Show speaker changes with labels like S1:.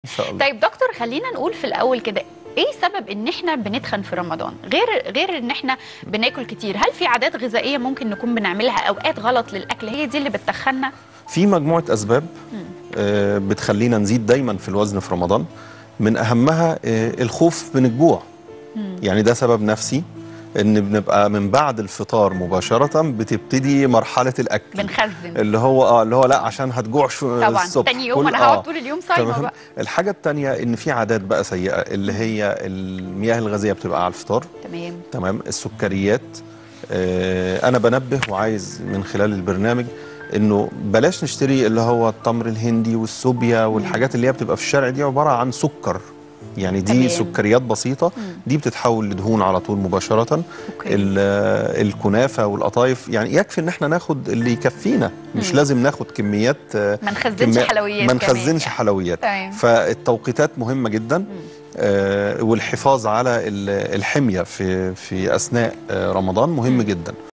S1: ان شاء الله
S2: طيب دكتور خلينا نقول في الاول كده ايه سبب ان احنا بنتخن في رمضان غير غير ان احنا بناكل كتير هل في عادات غذائيه ممكن نكون بنعملها اوقات غلط للاكل هي دي اللي بتتخننا
S1: في مجموعه اسباب آه، بتخلينا نزيد دايما في الوزن في رمضان من اهمها آه، الخوف من الجوع يعني ده سبب نفسي ان بنبقى من بعد الفطار مباشره بتبتدي مرحله الاكل
S2: بنخزن
S1: اللي هو اه اللي هو لا عشان هتجوع شو
S2: طبعا
S1: الصبح
S2: تاني يوم
S1: كل-
S2: انا
S1: آه.
S2: هقعد طول اليوم صايمه
S1: تمام
S2: بقى
S1: الحاجه الثانيه ان في عادات بقى سيئه اللي هي المياه الغازيه بتبقى على الفطار
S2: تمام
S1: تمام السكريات آه انا بنبه وعايز من خلال البرنامج انه بلاش نشتري اللي هو التمر الهندي والسوبيا والحاجات اللي هي بتبقى في الشارع دي عباره عن سكر يعني دي
S2: تمام.
S1: سكريات بسيطه دي بتتحول لدهون على طول مباشره
S2: اوكي
S1: ال- آه، الكنافه والقطايف يعني يكفي ان احنا ناخد اللي يكفينا مش لازم ناخد كميات آه،
S2: ما نخزنش
S1: كمية-
S2: حلويات
S1: ما
S2: كمان
S1: نخزنش
S2: يعني.
S1: حلويات
S2: تمام.
S1: فالتوقيتات مهمه جدا آه، والحفاظ على ال- الحميه في في اثناء آه، رمضان مهم جدا